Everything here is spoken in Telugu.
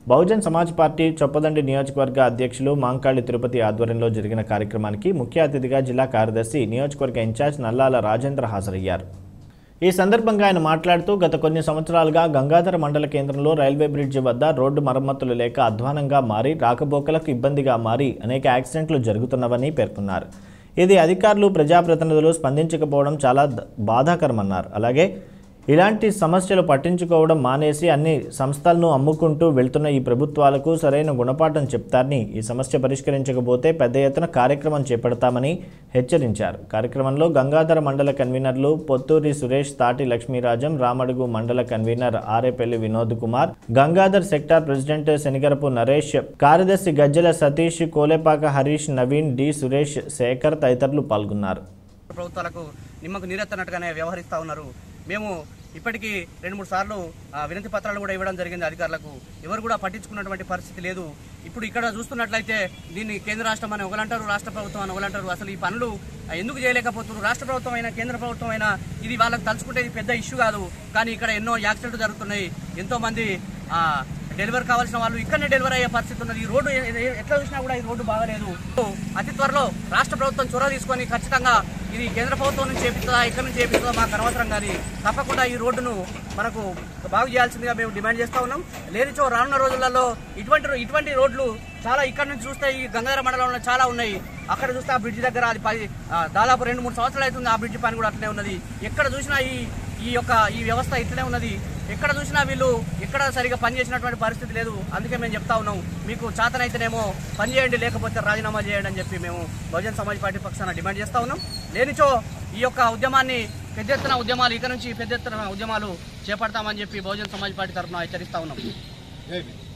బహుజన్ సమాజ్ పార్టీ చొప్పదండి నియోజకవర్గ అధ్యక్షులు మాంకాళి తిరుపతి ఆధ్వర్యంలో జరిగిన కార్యక్రమానికి ముఖ్య అతిథిగా జిల్లా కార్యదర్శి నియోజకవర్గ ఇన్ఛార్జ్ నల్లాల రాజేంద్ర హాజరయ్యారు ఈ సందర్భంగా ఆయన మాట్లాడుతూ గత కొన్ని సంవత్సరాలుగా గంగాధర మండల కేంద్రంలో రైల్వే బ్రిడ్జి వద్ద రోడ్డు మరమ్మతులు లేక అధ్వానంగా మారి రాకపోకలకు ఇబ్బందిగా మారి అనేక యాక్సిడెంట్లు జరుగుతున్నవని పేర్కొన్నారు ఇది అధికారులు ప్రజాప్రతినిధులు స్పందించకపోవడం చాలా ద- బాధాకరమన్నారు అలాగే ఇలాంటి సమస్యలు పట్టించుకోవడం మానేసి అన్ని సంస్థలను అమ్ముకుంటూ వెళ్తున్న ఈ ప్రభుత్వాలకు సరైన గుణపాఠం చెప్తారని ఈ సమస్య పరిష్కరించకపోతే పెద్ద ఎత్తున కార్యక్రమం చేపడతామని హెచ్చరించారు కార్యక్రమంలో గంగాధర మండల కన్వీనర్లు పొత్తూరి సురేష్ తాటి లక్ష్మీరాజం రామడుగు మండల convener Arepalli Vinod Kumar Gangadhar sector president Shanigarapu Naresh కార్యదర్శి గజ్జల సతీష్ కోలేపాక హరీష్ నవీన్ డి సురేష్ శేఖర్ తదితరులు పాల్గొన్నారు ప్రభుత్వాలకు నిమ్మకు నీరెత్తనట్టుగానే వ్యవహరిస్తూ ఉన్నారు మేము ఇప్పటికీ రెండు మూడు సార్లు ఆ, వినతి పత్రాలు కూడా ఇవ్వడం జరిగింది అధికారులకు ఎవరు కూడా పట్టించుకున్నటువంటి పరిస్థితి లేదు ఇప్పుడు ఇక్కడ చూస్తున్నట్లయితే దీన్ని కేంద్ర రాష్ట్రం అని ఒకలంటారు రాష్ట్ర ప్రభుత్వం అని ఒకలంటారు అసలు ఈ పనులు ఆ, ఎందుకు చేయలేకపోతున్నారు రాష్ట్ర ప్రభుత్వం అయినా కేంద్ర ప్రభుత్వం అయినా ఇది వాళ్ళకి తలుచుకుంటే ఇది పెద్ద ఇష్యూ కాదు కానీ ఇక్కడ ఎన్నో యాక్సిడెంట్లు జరుగుతున్నాయి ఎంతో మంది ఆ, డెలివరీ కావాల్సిన వాళ్ళు ఇక్కడనే డెలివరీ అయ్యే పరిస్థితి ఉన్నది ఈ రోడ్డు ఎ- ఎ- ఎట్లా చూసినా కూడా ఈ రోడ్డు బాగలేదు అతి త్వరలో రాష్ట్ర ప్రభుత్వం చొరవ తీసుకొని ఖచ్చితంగా ఇది కేంద్ర ప్రభుత్వం నుంచి చేపిస్తుందా ఇక్కడ నుంచి చేపిస్తుందా మాకు అనవసరం కానీ తప్పకుండా ఈ రోడ్డును మనకు బాగు చేయాల్సిందిగా మేము డిమాండ్ చేస్తా ఉన్నాం లేనిచో రానున్న రోజులలో ఇటువంటి రో- ఇటువంటి రోడ్లు చాలా ఇక్కడ నుంచి చూస్తే ఈ గంగాధర మండలంలో చాలా ఉన్నాయి అక్కడ చూస్తే ఆ బ్రిడ్జ్ దగ్గర అది పది ఆ, దాదాపు రెండు మూడు సంవత్సరాలు అవుతుంది ఆ బ్రిడ్జ్ పని కూడా అట్లనే ఉన్నది ఎక్కడ చూసినా ఈ ఈ యొక్క ఈ వ్యవస్థ ఇట్లనే ఉన్నది ఎక్కడ చూసినా వీళ్ళు ఎక్కడ సరిగా పనిచేసినటువంటి పరిస్థితి లేదు అందుకే మేము చెప్తా ఉన్నాం మీకు చేతనైతేనేమో పని చేయండి లేకపోతే రాజీనామా చేయండి అని చెప్పి మేము బహుజన్ సమాజ్ పార్టీ పక్షాన డిమాండ్ చేస్తా ఉన్నాం లేనిచో ఈ యొక్క ఉద్యమాన్ని పెద్ద ఎత్తున ఉద్యమాలు ఇక నుంచి పెద్ద ఎత్తున ఉద్యమాలు చేపడతామని చెప్పి బహుజన్ సమాజ్ పార్టీ తరఫున హెచ్చరిస్తా ఉన్నాం